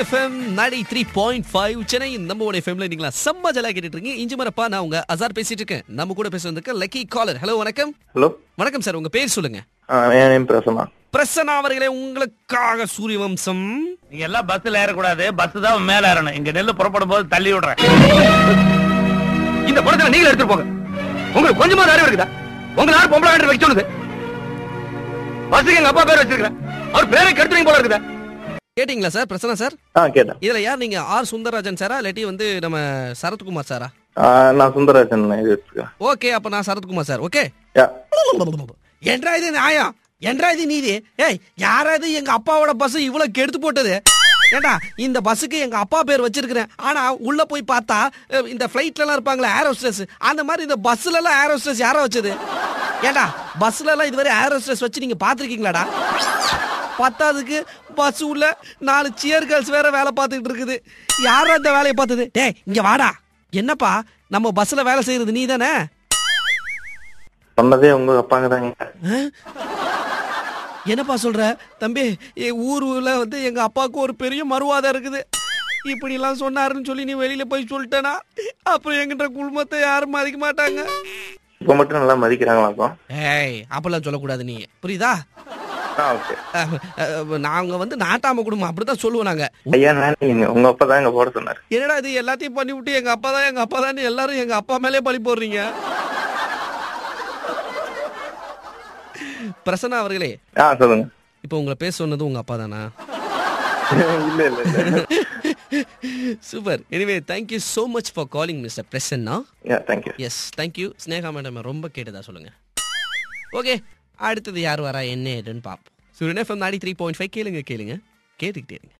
FM நடி three point five Chennai நம்ம எஃப்எம்ல நீங்களா செம்ம ஜலா கேட்டுட்டு இருக்கீங்க இஞ்சி மரப்பா நான் உங்க அசார் பேசிட்டு இருக்கேன் நம்ம கூட பேச வந்திருக்க லக்கி காலர் ஹலோ வணக்கம் ஹலோ வணக்கம் சார் உங்க பேர் சொல்லுங்க என் நேம் பிரசன்னா பிரசன்னா அவர்களே உங்களுக்காக சூரிய வம்சம் நீங்க எல்லாம் பஸ்ல ஏறக்கூடாது பஸ் தான் மேல ஏறணும் இங்க நெல்லு புறப்படும் போது தள்ளி விடுறேன் இந்த படத்துல நீங்க எடுத்துட்டு போங்க உங்களுக்கு கொஞ்சமா அறிவு இருக்குதா உங்க யார் பொம்பளை வேண்டிய வைக்க சொல்லுது பஸ்ஸுக்கு எங்க அப்பா பேர் வச்சிருக்கிறேன் அவர் பேரை கெடுத்துறீங்க போல இருக்குதா கேட்டிங்களா சார் பிரசன்னா சார் ஆ கேட்டேன் இதுல யார் நீங்க ஆர் சுந்தரராஜன் சாரா இல்லாட்டி வந்து நம்ம சரத்குமார் சாரா ஆ, நான் சுந்தரராஜன் இது வச்சிருக்கேன் ஓகே அப்ப நான் சரத்குமார் சார் ஓகே யா என்றா இது நியாயம் என்றா இது நீதி ஏய் யாராவது எங்க அப்பாவோட பஸ் இவ்வளவு கெடுத்து போட்டது ஏண்டா இந்த பஸ்ஸுக்கு எங்க அப்பா பேர் வச்சிருக்கிறேன் ஆனா உள்ள போய் பார்த்தா அஹ், இந்த ஃபிளைட்ல எல்லாம் இருப்பாங்களே ஏரோஸ்ட்ரெஸ் அந்த மாதிரி இந்த பஸ்ல எல்லாம் ஏரோஸ்ட்ரெஸ் யாரா வச்சது ஏண்டா பஸ்ல எல்லாம் இதுவரை ஏரோஸ்ட்ரெஸ் வச்சு நீங்க பாத்திருக்கீங்களாடா பத்தாவதுக்கு பஸ் உள்ள நாலு சியர் கேர்ள்ஸ் வேற வேலை பார்த்துக்கிட்டு இருக்குது யாரா இந்த வேலையை பார்த்தது டேய் இங்க வாடா என்னப்பா நம்ம பஸ்ல வேலை செய்யறது நீ தானே சொன்னதே உங்க அப்பாங்க தாங்க என்னப்பா சொல்ற தம்பி என் ஊர்ல வந்து எங்க அப்பாவுக்கு ஒரு பெரிய மறுவாதம் இருக்குது இப்படி எல்லாம் சொன்னாருன்னு சொல்லி நீ வெளியில போய் சொல்லிட்டேனா அப்புறம் எங்கிட்ட குடும்பத்தை யாரும் மதிக்க மாட்டாங்க இப்போ மட்டும் நல்லா மதிக்கிறாங்களா அப்போ ஏய் அப்பெல்லாம் சொல்லக்கூடாது நீ புரியுதா ஆ ஓகே அஹ், அஹ், நாங்க வந்து நாட்டாம குடும்பம் அப்படிதான் சொல்லுவோம் நாங்க ஐயா நான் நீங்க உங்க அப்பா தான் எங்க போட சொன்னாரு என்னடா இது எல்லாத்தையும் பண்ணி விட்டு எங்க அப்பா தான் எங்க அப்பா தான் எல்லாரும் எங்க அப்பா மேலே பழி போடுறீங்க பிரசன்னா அவர்களே ஆ சொல்லுங்க இப்போ உங்களை பேச சொன்னது உங்க அப்பா தானா இல்ல இல்ல இல்ல super anyway thank you so much for calling mister Prasanna yeah thank you yes thank you Sneha madam ரொம்ப கேட்டதா சொல்லுங்க ஓகே அடுத்தது யார் வரா என்ன ஏதுன்னு பார்ப்போம் சூரியன் எஃப்எம் நாடி த்ரீ பாயிண்ட் ஃபைவ் கேளுங்க கேளுங்க கேட்டுக்கிட்டே இருங்க